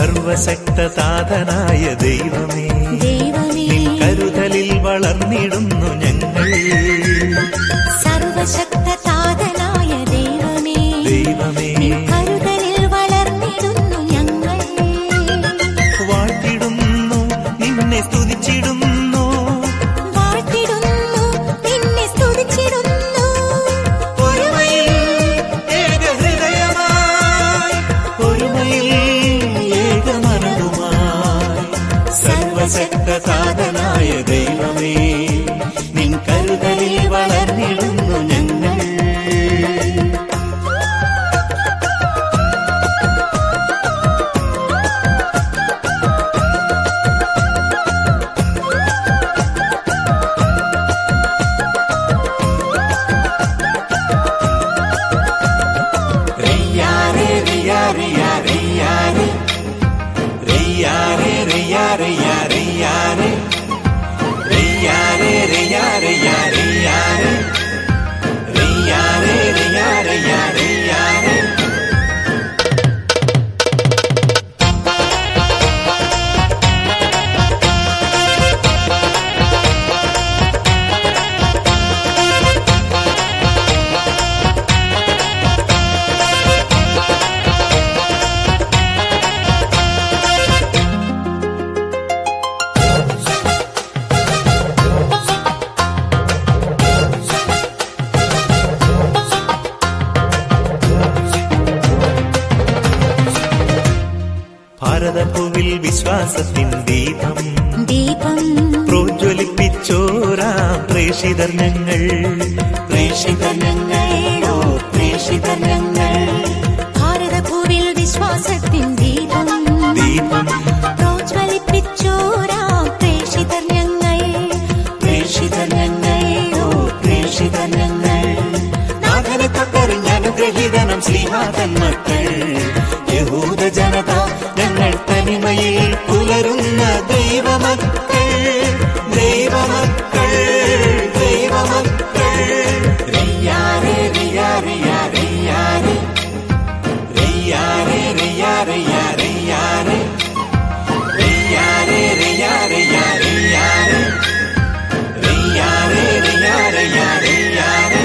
സർവശക്തതാതനായ ദൈവമേ ദൈവമേ നിൻ കരുതലിൽ വളർന്നിടുന്നു ഞങ്ങൾ സർവശക്തതാതനായ ദൈവമേ ദൈവമേ നിൻ കരുതലിൽ വളർന്നിടുന്നു ഞങ്ങൾ വാഴ്ത്തിടുന്നു നിന്നെ സ്തുതിച്ചിടുന്നു വാഴ്ത്തിടുന്നു നിന്നെ സ്തുതിച്ചിടുന്നു ഒരുമയിൽ ഏകഹൃദയമായി ഒരുമയിൽ ഏകമനവുമായി സർവശക്തസാധനായ ദൈവമേ നിൻ കരുതലിൽ വളർന്നിടുന്നു ഞങ്ങൾ റെയ്യാരെ റെയ്യാ റെയ്യാ റെയ്യാരെ റെയ്യാരെ റെയ്യാ റെയ്യാ റെയ്യാരെ റെയ്യാരെ റെയ്യാ റെയ്യാ റെയ്യാരെ റെയ്യാരെ റെയ്യാ റെയ്യാ റെയ്യാരെ ഭാരതഭൂവിൽ വിശ്വാസത്തിൻ ദീപം ദീപം പ്രോജ്വലിപ്പിച്ചോരാം പ്രേഷിതർ ഞങ്ങൾ പ്രേഷിതർ ഞങ്ങൾ ഓ പ്രേഷിതർ ഞങ്ങൾ ഭാരതഭൂവിൽ വിശ്വാസത്തിൻ ദീപം ദീപം പ്രോജ്വലിപ്പിച്ചോരാം പ്രേഷിതർ ഞങ്ങൾ പ്രേഷിതർ ഞങ്ങൾ ഓ പ്രേഷിതർ ഞങ്ങൾ നാഥനെ തൊട്ടറിഞ്ഞ അനുഗ്രഹീതനം ശ്രീനാഥൻ മക്കൾ യഹൂദ ജനത ഞങ്ങൾ തനിമയിൽ പുലരുന്ന ദൈവമക്കൾ ദൈവമക്കൾ ദൈവമക്കൾ റിയാരെ റിയാ റിയാ റിയാരെ റിയാരെ റിയാ റിയാ റിയാരെ റിയാരെ റിയാ റിയാ റിയാരെ റിയാരെ റിയാ റിയാ റിയാരെ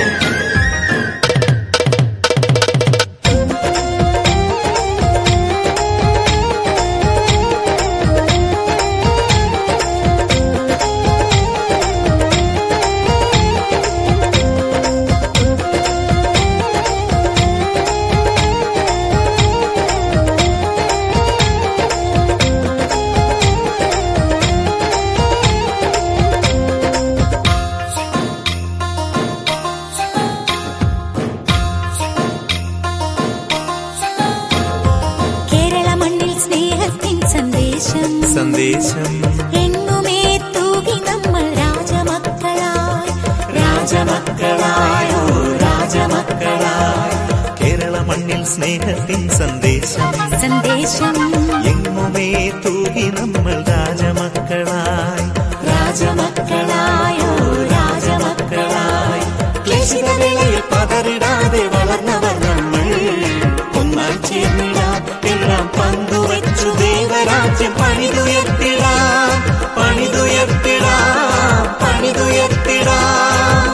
കേരള മണ്ണിൽ സ്നേഹത്തിൻ സന്ദേശം സന്ദേശം എങ്ങുമേ തൂകി നമ്മൾ രാജമക്കളായി രാജമക്കളായോ രാജമക്കളായി കേരള മണ്ണിൽ സ്നേഹത്തിൻ സന്ദേശം സന്ദേശം എങ്ങുമേ തൂകി നമ്മൾ രാജമക്കളായി രാജമക്കളായോ രാജമക്കളായി ക്ലേശിതവേളയിൽ പതറിടാതെ വളർന്നവർ നമ്മൾ ഒന്നായി ചേർന്നിടാം എല്ലാം പങ്കുവച്ചു ദൈവരാജ്യം പണിതുയർത്തിടാം പണിതുയർത്തിടാം പണിതുയർത്തിടാം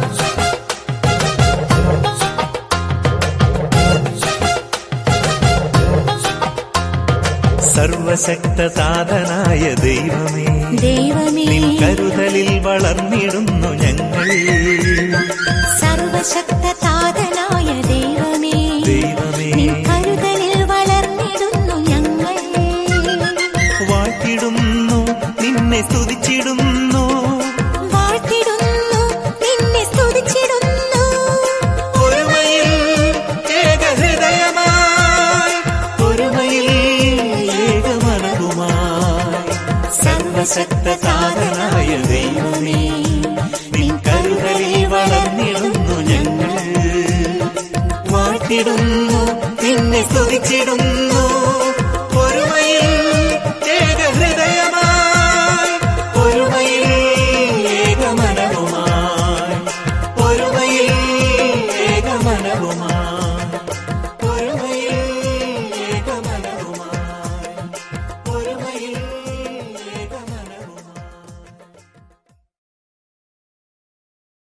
സർവശക്തസാധനായ ദൈവമേ ദൈവമേ നിൻ കരുതലിൽ വളർന്നിടുന്നു ഞങ്ങൾ സർവശക്തതാതനായ ദൈവമേ ദൈവമേ നിൻ കരുതലിൽ വളർന്നിടുന്നു ഞങ്ങൾ വാഴ്ത്തിടുന്നു നിന്നെ സ്തുതിച്ചിടുന്നു വാഴ്ത്തിടുന്നു നിന്നെ സ്തുതിച്ചിടുന്നു ഒരുമയിൽ ഏകഹൃദയമായി ഒരുമയിൽ ഏകമനവുമായി സർവശക്തസാധനായ ദൈവമേ നിൻ കരുതലിൽ വളർന്നിടുന്നു ഞങ്ങൾ വാഴ്ത്തിടുന്നു നിന്നെ സ്തുതിച്ചിടുന്നു